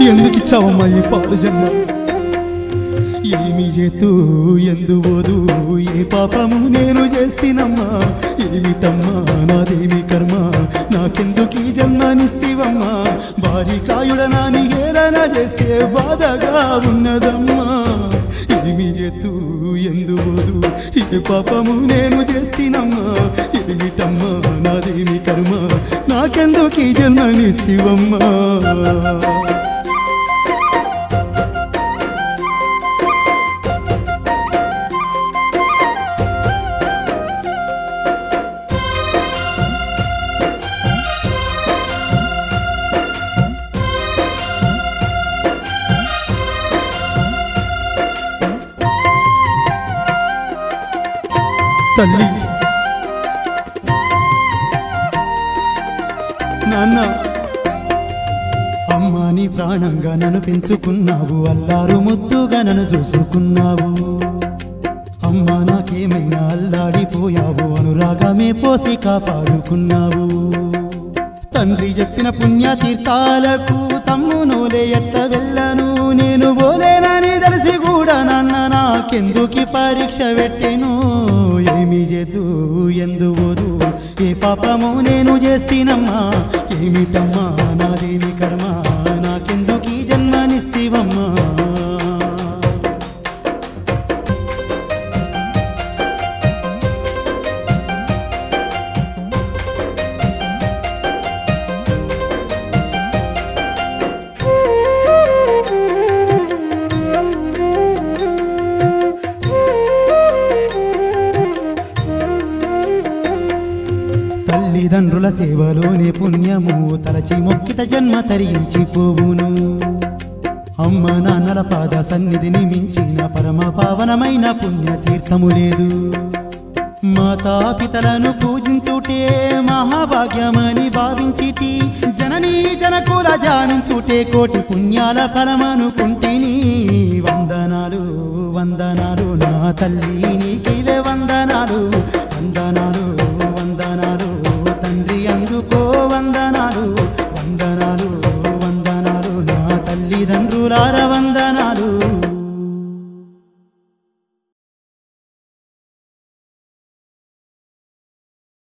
ఎందుకు ఇచ్చావమ్మా ఈ పాడు జన్మ ఏమి చేతూ ఎందు పోదు ఏ పాపము నేను చేస్తేనమ్మా ఏమిటమ్మా నాదేమి కర్మ నాకెందుకు ఈ జన్మనిస్తివమ్మా భారీ కాయుడనాని ఏలనా చేస్తే బాధగా ఉన్నదమ్మా ఏమి చేతూ ఎందు పోదు ఏ పాపము నేను చేస్తేనమ్మా ఏమిటమ్మా నాదేమి కర్మ నాకెందుకు ఈ జన్మనిస్తివమ్మా తల్లి నాన్న అమ్మా నీ ప్రాణంగా నన్ను పెంచుకున్నావు అల్లారు ముద్దుగా నన్ను చూసుకున్నావు అమ్మా నాకేమైనా అల్లాడిపోయావు అనురాగమే పోసి కాపాడుకున్నావు తండ్రి చెప్పిన పుణ్యతీర్థాలకు తమ్మునోలే ఎట్ట వెళ్ళను నేను పోలేనని తెలిసి కూడా నాన్న నాకెందుకి పరీక్ష పెట్టెను ఏమి చేదు ఎందు పోదు ఏ పాపము నేను చేస్తేనమ్మా ఏమిటమ్మా నాదేమి కర్మ నాకెందుకు ఈ జన్మనిస్తివమ్మా తల్లిదండ్రుల సేవలోనే పుణ్యము తలచి మొక్కిత జన్మ తరించిపోవును అమ్మ నాన్నల పాద సన్నిధిని మించిన పరమ పావనమైన పుణ్యతీర్థము లేదు మాతాపితలను పూజించుటే మహాభాగ్యమని భావించితి జననీ జనకుల ధ్యానించుటే కోటి పుణ్యాల ఫలమనుకుంటిని వందనాలు వందనాలు నా తల్లి నీకివే వందనాలు